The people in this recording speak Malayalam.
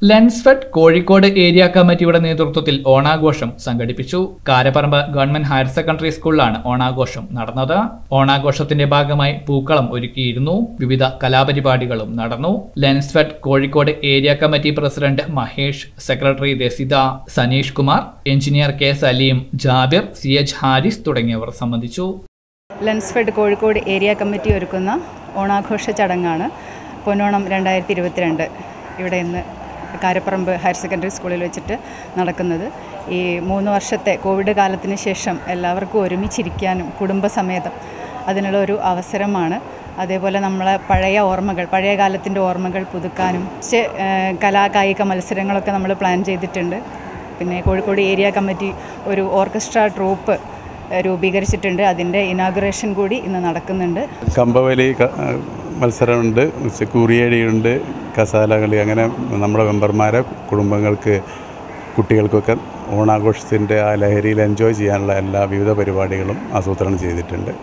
ലെൻസ്ഫെഡ് കോഴിക്കോട് ഏരിയ കമ്മിറ്റിയുടെ നേതൃത്വത്തിൽ ഓണാഘോഷം സംഘടിപ്പിച്ചു കാരപ്പറമ്പ് ഗവൺമെന്റ് ഹയർ സെക്കൻഡറി സ്കൂളിലാണ് ഓണാഘോഷം നടന്നത് ഓണാഘോഷത്തിന്റെ ഭാഗമായി പൂക്കളം ഒരുക്കിയിരുന്നു വിവിധ കലാപരിപാടികളും നടന്നു Lensfed Kozhikode area committee president Mahesh secretary Rasitha Saneesh Kumar engineer K Saleem Jabir C H Haris തുടങ്ങിയവർ സംബന്ധിച്ചു ലെൻസ്ഫെഡ് കോഴിക്കോട് ഏരിയ കമ്മിറ്റി ഒരുക്കുന്ന ഓണാഘോഷ ചടങ്ങാണ് പൊന്നോണം രണ്ടായിരത്തി ഇരുപത്തിരണ്ട് ഇവിടെ ഇന്ന് കാരപ്പറമ്പ് ഹയർ സെക്കൻഡറി സ്കൂളിൽ വെച്ചിട്ട് നടക്കുന്നത് ഈ മൂന്ന് വർഷത്തെ കോവിഡ് കാലത്തിന് ശേഷം എല്ലാവർക്കും ഒരുമിച്ചിരിക്കാനും കുടുംബസമേതം അതിനുള്ള ഒരു അവസരമാണ് അതേപോലെ നമ്മളെ പഴയ ഓർമ്മകൾ പഴയ കാലത്തിൻ്റെ ഓർമ്മകൾ പുതുക്കാനും പക്ഷേ കലാകായിക മത്സരങ്ങളൊക്കെ നമ്മൾ പ്ലാൻ ചെയ്തിട്ടുണ്ട് പിന്നെ കോഴിക്കോട് ഏരിയ കമ്മിറ്റി ഒരു ഓർക്കസ്ട്ര ട്രൂപ്പ് രൂപീകരിച്ചിട്ടുണ്ട് അതിൻ്റെ ഇനാഗുറേഷൻ കൂടി ഇന്ന് നടക്കുന്നുണ്ട് കമ്പവലി ക- മത്സരമുണ്ട് കുറിയടിയുണ്ട് കസാല കളി അങ്ങനെ നമ്മുടെ മെമ്പർമാരെ കുടുംബങ്ങൾക്ക് കുട്ടികൾക്കൊക്കെ ഓണാഘോഷത്തിൻ്റെ ആ ലഹരിയിൽ എൻജോയ് ചെയ്യാനുള്ള എല്ലാ വിവിധ പരിപാടികളും ആസൂത്രണം ചെയ്തിട്ടുണ്ട്